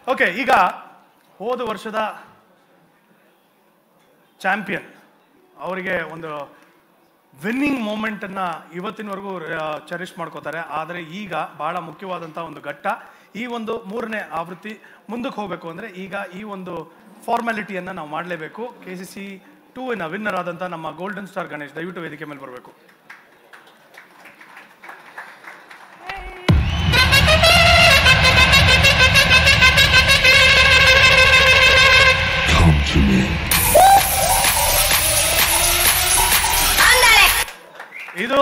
Okay ಈಗ ಹೋದ ವರ್ಷದ ಚಾಂಪಿಯನ್ ಅವರಿಗೆ ಒಂದು ವಿನ್ನಿಂಗ್ ಮೂಮೆಂಟನ್ನು ಇವತ್ತಿನವರೆಗೂ ಚೆರಿಶ್ ಮಾಡ್ಕೋತಾರೆ ಆದರೆ ಈಗ ಬಹಳ ಮುಖ್ಯವಾದಂಥ ಒಂದು ಘಟ್ಟ ಈ ಒಂದು ಮೂರನೇ ಆವೃತ್ತಿ ಮುಂದಕ್ಕೆ ಹೋಗಬೇಕು ಅಂದರೆ ಈಗ ಈ ಒಂದು ಫಾರ್ಮ್ಯಾಲಿಟಿಯನ್ನು ನಾವು ಮಾಡಲೇಬೇಕು K C C two in winner ಆದಂಥ ನಮ್ಮ ಗೋಲ್ಡನ್ ಸ್ಟಾರ್ ಗಣೇಶ್ ದಯವಿಟ್ಟು ವೇದಿಕೆ ಮೇಲೆ ಬರಬೇಕು Come to me. ಇದು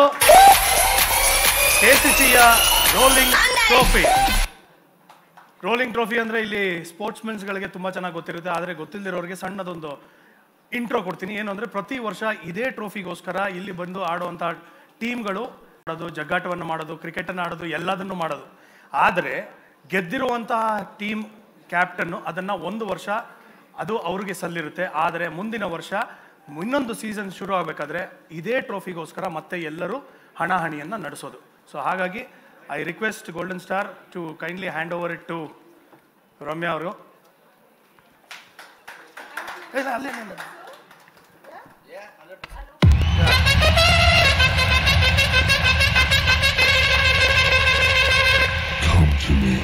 ಕೆಸಿಸಿಯ ರೋಲಿಂಗ್ ಟ್ರೋಫಿ ರೋಲಿಂಗ್ ಟ್ರೋಫಿ ಅಂದ್ರೆ ಇಲ್ಲಿ ಸ್ಪೋರ್ಟ್ಸ್ ಗಳಿಗೆ ತುಂಬಾ ಚೆನ್ನಾಗಿ ಗೊತ್ತಿರುತ್ತೆ ಆದರೆ ಗೊತ್ತಿಲ್ಲದಿರೋರಿಗೆ ಸಣ್ಣದೊಂದು ಇಂಟ್ರೋ ಕೊಡ್ತೀನಿ ಏನು ಅಂದ್ರೆ ಪ್ರತಿ ವರ್ಷ ಇದೇ ಟ್ರೋಫಿಗೋಸ್ಕರ ಇಲ್ಲಿ ಬಂದು ಆಡುವಂಥ ಟೀಮ್ಗಳು ಆಡೋದು ಜಗ್ಗಾಟವನ್ನು ಮಾಡೋದು ಕ್ರಿಕೆಟನ್ನು ಆಡೋದು ಎಲ್ಲದನ್ನು ಮಾಡೋದು ಆದರೆ ಗೆದ್ದಿರುವಂತಹ ಟೀಮ್ ಕ್ಯಾಪ್ಟನ್ನು ಅದನ್ನು ಒಂದು ವರ್ಷ ಅದು ಅವ್ರಿಗೆ ಸಲ್ಲಿರುತ್ತೆ ಆದರೆ ಮುಂದಿನ ವರ್ಷ ಇನ್ನೊಂದು ಸೀಸನ್ ಶುರು ಆಗಬೇಕಾದ್ರೆ ಇದೇ ಟ್ರೋಫಿಗೋಸ್ಕರ ಮತ್ತೆ ಎಲ್ಲರೂ ಹಣಾಹಣಿಯನ್ನು ನಡೆಸೋದು ಸೊ ಹಾಗಾಗಿ I request golden star to kindly hand over it to Ramya ಅವರು ಇಲ್ಲ ಅಲ್ಲೇ ಅಲ್ಲೇ. Come to me.